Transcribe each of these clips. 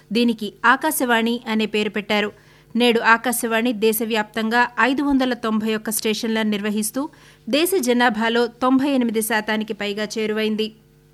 దీనికి ఆకాశవాణి అనే పేరు పెట్టారు నేడు ఆకాశవాణి దేశవ్యాప్తంగా ఐదు వందల తొంభై ఒక్క స్టేషన్లను నిర్వహిస్తూ దేశ జనాభాలో తొంభై ఎనిమిది శాతానికి పైగా చేరువైంది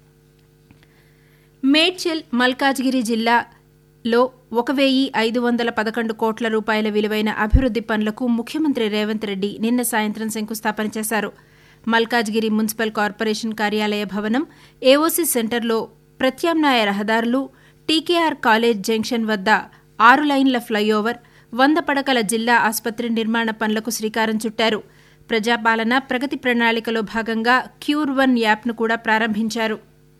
మేడ్చల్ మల్కాజ్గిరి జిల్లాలో ఒక వెయ్యి ఐదు వందల పదకొండు కోట్ల రూపాయల విలువైన అభివృద్ది పనులకు ముఖ్యమంత్రి రేవంత్ రెడ్డి నిన్న సాయంత్రం శంకుస్థాపన చేశారు మల్కాజ్గిరి మున్సిపల్ కార్పొరేషన్ కార్యాలయ భవనం ఏఓసీ సెంటర్లో ప్రత్యామ్నాయ రహదారులు టీకేఆర్ కాలేజ్ జంక్షన్ వద్ద ఆరు లైన్ల ఫ్లైఓవర్ వంద పడకల జిల్లా ఆసుపత్రి నిర్మాణ పనులకు శ్రీకారం చుట్టారు ప్రజాపాలన ప్రగతి ప్రణాళికలో భాగంగా క్యూర్ వన్ యాప్ను కూడా ప్రారంభించారు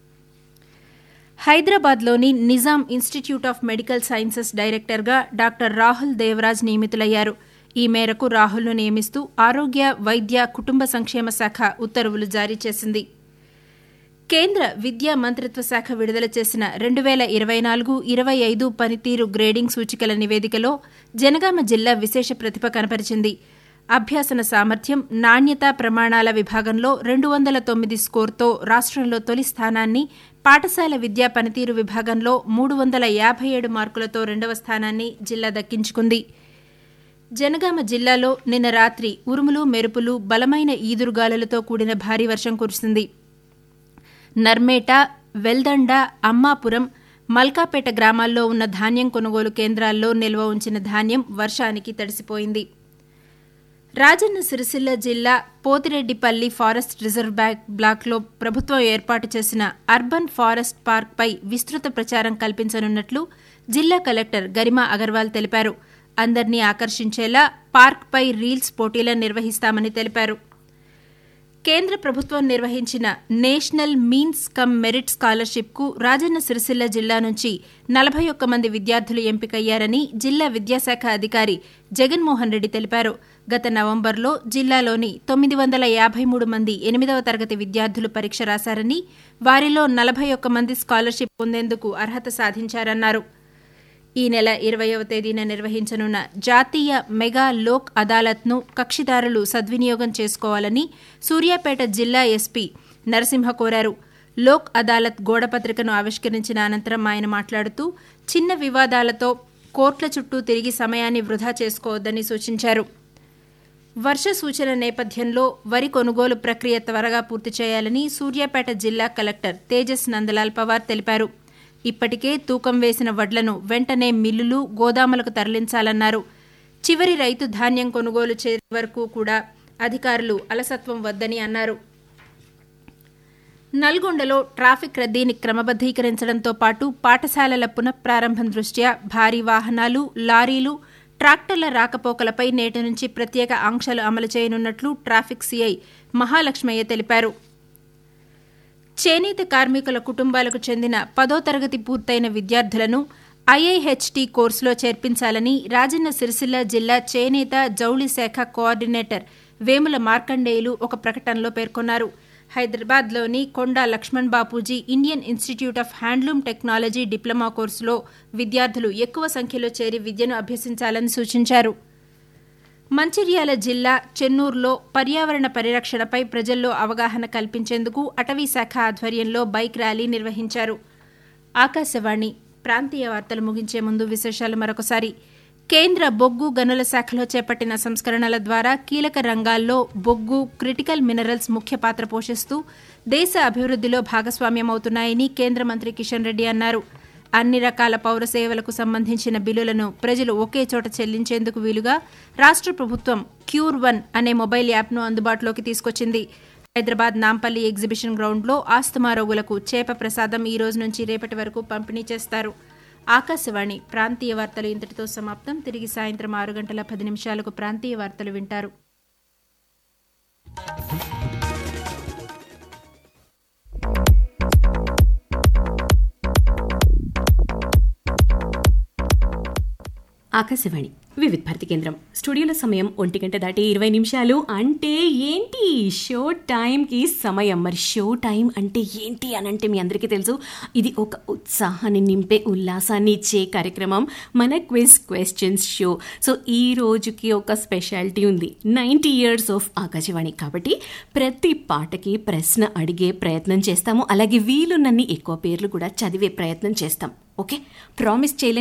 హైదరాబాద్లోని Nizam institute of medical sciences డైరెక్టర్గా డాక్టర్ రాహుల్ దేవరాజ్ నియమితులయ్యారు ఈ మేరకు రాహుల్ను నియమిస్తూ ఆరోగ్య వైద్య కుటుంబ సంక్షేమ శాఖ ఉత్తర్వులు జారీ చేసింది కేంద్ర విద్యా మంత్రిత్వ శాఖ విడుదల చేసిన రెండు వేల ఇరవై నాలుగు ఇరవై ఐదు పనితీరు గ్రేడింగ్ సూచికల నివేదికలో జనగామ జిల్లా విశేష ప్రతిభ కనపరిచింది అభ్యాసన సామర్థ్యం నాణ్యతా ప్రమాణాల విభాగంలో రెండు వందల తొమ్మిది స్కోర్తో రాష్ట్రంలో తొలి స్థానాన్ని పాఠశాల విద్యా పనితీరు విభాగంలో మూడు వందల యాభై ఏడు మార్కులతో రెండవ స్థానాన్ని జిల్లా దక్కించుకుంది జనగామ జిల్లాలో నిన్న రాత్రి ఉరుములు మెరుపులు బలమైన ఈదురుగాలులతో కూడిన భారీ వర్షం కురిసింది నర్మేట వెల్దండ అమ్మాపురం మల్కాపేట గ్రామాల్లో ఉన్న ధాన్యం కొనుగోలు కేంద్రాల్లో నిల్వ ఉంచిన ధాన్యం వర్షానికి తడిసిపోయింది రాజన్న సిరిసిల్ల జిల్లా పోతిరెడ్డిపల్లి ఫారెస్ట్ రిజర్వ్ బ్యాంక్ బ్లాక్లో ప్రభుత్వం ఏర్పాటు చేసిన అర్బన్ ఫారెస్ట్ పార్క్పై విస్తృత ప్రచారం కల్పించనున్నట్లు జిల్లా కలెక్టర్ గరిమా అగర్వాల్ తెలిపారు అందర్నీ ఆకర్షించేలా పార్క్పై రీల్స్ పోటీలను నిర్వహిస్తామని తెలిపారు కేంద్ర ప్రభుత్వం నిర్వహించిన నేషనల్ మీన్స్ కమ్ మెరిట్ స్కాలర్షిప్కు రాజన్న సిరిసిల్ల జిల్లా నుంచి నలభై ఒక్క మంది విద్యార్థులు ఎంపికయ్యారని జిల్లా విద్యాశాఖ అధికారి జగన్మోహన్ రెడ్డి తెలిపారు గత నవంబర్లో జిల్లాలోని తొమ్మిది వందల యాభై మూడు మంది ఎనిమిదవ తరగతి విద్యార్థులు పరీక్ష రాశారని వారిలో నలభై ఒక్క మంది స్కాలర్షిప్ పొందేందుకు అర్హత సాధించారన్నారు ఈ నెల ఇరవయవ తేదీన నిర్వహించనున్న జాతీయ మెగా లోక్ అదాలత్ను కక్షిదారులు సద్వినియోగం చేసుకోవాలని సూర్యాపేట జిల్లా ఎస్పీ నరసింహ కోరారు లోక్ అదాలత్ గోడపత్రికను ఆవిష్కరించిన అనంతరం ఆయన మాట్లాడుతూ చిన్న వివాదాలతో కోర్టుల చుట్టూ తిరిగి సమయాన్ని వృధా చేసుకోవద్దని సూచించారు వర్ష సూచన నేపథ్యంలో వరి కొనుగోలు ప్రక్రియ త్వరగా పూర్తి చేయాలని సూర్యాపేట జిల్లా కలెక్టర్ తేజస్ నందలాల్ పవార్ తెలిపారు ఇప్పటికే తూకం వేసిన వడ్లను వెంటనే మిల్లులు గోదాములకు తరలించాలన్నారు చివరి రైతు ధాన్యం కొనుగోలు చేసే వరకు కూడా అధికారులు అలసత్వం వద్దని అన్నారు నల్గొండలో ట్రాఫిక్ రద్దీని క్రమబద్దీకరించడంతో పాటు పాఠశాలల పునఃప్రారంభం దృష్ట్యా భారీ వాహనాలు లారీలు ట్రాక్టర్ల రాకపోకలపై నేటి నుంచి ప్రత్యేక ఆంక్షలు అమలు చేయనున్నట్లు ట్రాఫిక్ సీఐ మహాలక్ష్మయ్య తెలిపారు చేనేత కార్మికుల కుటుంబాలకు చెందిన పదో తరగతి పూర్తయిన విద్యార్థులను ఐఐహెచ్టీ కోర్సులో చేర్పించాలని రాజన్న సిరిసిల్ల జిల్లా చేనేత జౌళి శాఖ కోఆర్డినేటర్ వేముల మార్కండేయులు ఒక ప్రకటనలో పేర్కొన్నారు హైదరాబాద్లోని Konda Laxman Bapuji Indian institute of handloom technology diploma కోర్సులో విద్యార్థులు ఎక్కువ సంఖ్యలో చేరి విద్యను అభ్యసించాలని సూచించారు మంచిర్యాల జిల్లా చెన్నూరులో పర్యావరణ పరిరక్షణపై ప్రజల్లో అవగాహన కల్పించేందుకు అటవీ శాఖ ఆధ్వర్యంలో బైక్ ర్యాలీ నిర్వహించారు ఆకాశవాణి ప్రాంతీయ వార్తలు ముగించే ముందు విశేషాలు మరొకసారి కేంద్ర బొగ్గు గనుల శాఖలో చేపట్టిన సంస్కరణల ద్వారా కీలక రంగాల్లో బొగ్గు క్రిటికల్ మినరల్స్ ముఖ్య పాత్ర పోషిస్తూ దేశ అభివృద్దిలో భాగస్వామ్యమవుతున్నాయని కేంద్ర మంత్రి కిషన్ రెడ్డి అన్నారు అన్ని రకాల పౌర సేవలకు సంబంధించిన బిల్లులను ప్రజలు ఒకే చోట చెల్లించేందుకు వీలుగా రాష్ట్ర ప్రభుత్వం క్యూర్ వన్ అనే మొబైల్ యాప్ను అందుబాటులోకి తీసుకొచ్చింది హైదరాబాద్ నాంపల్లి ఎగ్జిబిషన్ గ్రౌండ్లో ఆస్తమా రోగులకు చేప ప్రసాదం ఈ రోజు నుంచి రేపటి వరకు పంపిణీ చేస్తారు ఆకాశవాణి ప్రాంతీయ వార్తలు ఇంతటితో సమాప్తం తిరిగి సాయంత్రం ఆరు గంటల పది నిమిషాలకు ప్రాంతీయ వార్తలు వింటారు ఆకాశవాణి వివిధ భారతి కేంద్రం స్టూడియోలో సమయం ఒంటి గంట దాటి ఇరవై నిమిషాలు అంటే ఏంటి షో టైంకి సమయం మరి షో టైం అంటే ఏంటి అని అంటే మీ అందరికీ తెలుసు ఇది ఒక ఉత్సాహాన్ని నింపే ఉల్లాసాన్ని ఇచ్చే కార్యక్రమం మన క్విజ్ క్వశ్చన్స్ షో సో ఈ రోజుకి ఒక స్పెషాలిటీ ఉంది నైంటీ ఇయర్స్ ఆఫ్ ఆకాశవాణి కాబట్టి ప్రతి పాటకి ప్రశ్న అడిగే ప్రయత్నం చేస్తాము అలాగే వీలున్నన్ని ఎక్కువ పేర్లు కూడా చదివే ప్రయత్నం చేస్తాం ఓకే ప్రామిస్ చేయలేని